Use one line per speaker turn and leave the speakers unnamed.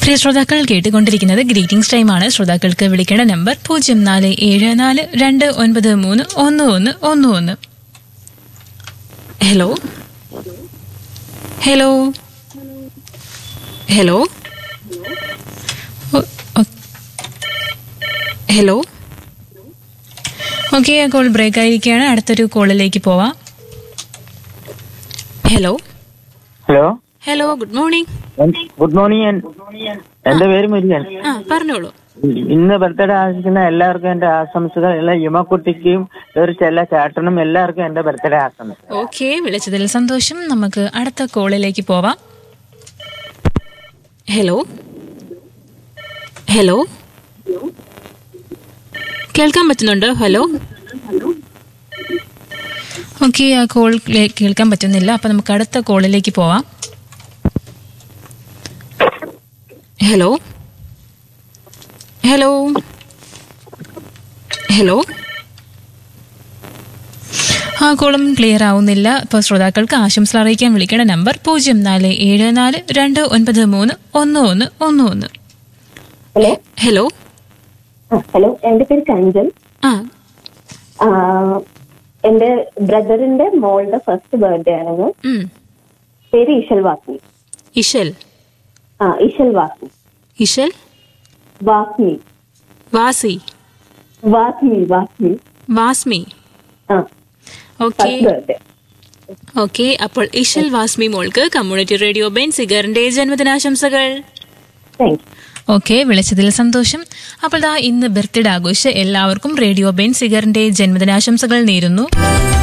പ്രിയ ശ്രോതാക്കൾ കേട്ടുകൊണ്ടിരിക്കുന്നത് ഗ്രീറ്റിംഗ്സ് ടൈമാണ് ശ്രോതാക്കൾക്ക് വിളിക്കേണ്ട നമ്പർ പൂജ്യം നാല് ഏഴ് നാല് രണ്ട് ഒൻപത് മൂന്ന് ഒന്ന് ഒന്ന് ഒന്ന് ഒന്ന് ഹലോ ഹലോ ഹലോ ഒ- ഒ- ഹലോ ഓക്കെ ആ കോൾ ബ്രേക്ക് ആയിരിക്കുകയാണ് അടുത്തൊരു കോളിലേക്ക് പോവാം hello
hello
hello good morning
good morning എന്റെ പേര് മുരുകൻ
ആ പറഞ്ഞോളൂ
ഇന്ന് ബർത്ത്ഡേ ആശംസിക്കുന്ന എല്ലാവർക്കും എന്റെ ആശംസകൾ എല്ലാ യുമക്കുട്ടിക്കും ഒരു ചെല്ല ചേട്ടനും എല്ലാവർക്കും എന്റെ ബർത്ത്ഡേ ആശംസ
ഓക്കെ വിളിച്ചതിൽ സന്തോഷം നമുക്ക് അടുത്ത കോളിലേക്ക് പോവാം ഹലോ ഹലോ കേൾക്കാൻ പറ്റുന്നുണ്ടോ ഹലോ ഓക്കെ ആ കോൾ കേ- കേൾക്കാൻ പറ്റുന്നില്ല അപ്പൊ നമുക്ക് അടുത്ത കോളിലേക്ക് പോവാം ഹലോ ഹലോ ഹലോ ആ കോളം ക്ലിയർ ആവുന്നില്ല ഇപ്പോൾ ശ്രോതാക്കൾക്ക് ആശംസ അറിയിക്കാൻ വിളിക്കേണ്ട നമ്പർ പൂജ്യം നാല് ഏഴ് നാല് രണ്ട് ഒൻപത് മൂന്ന് ഒന്ന് ഒന്ന് ഒന്ന് ഒന്ന്
ഹലോ
ഹലോ
ആ, ഹലോ എന്റെ പേര് കഞ്ചൻ
ആ
ആ, എന്റെ ബ്രദറിന്റെ മോളുടെ ഫസ്റ്റ് ബർത്ത്ഡേ ആണ്
ഉം.
പേര് ഇഷൽ വാസ്മി
ഇഷൽ
ആ ഇഷൽ വാസ്മി
ഇഷൽ
വാസ്മി
വാസി
വാസ്മി വാസ്മി
വാസ്മി
ആ
ഓക്കെ
ഫസ്റ്റ് ബർത്ത്ഡേ
ഓക്കെ അപ്പോൾ ഇഷൽ വാസ്മി മോൾക്ക് കമ്മ്യൂണിറ്റി റേഡിയോ ബെൻ സിഗറിന്റെ ജന്മദിനാശംസകൾ
താങ്ക് യു
ഓക്കെ വിളിച്ചതിൽ സന്തോഷം അപ്പോൾ ദാ ഇന്ന് ബർത്ത്ഡേ ആഘോഷിച്ച് എല്ലാവർക്കും റേഡിയോ ബെൻ സിഗറിന്റെ ജന്മദിനാശംസകൾ നേരുന്നു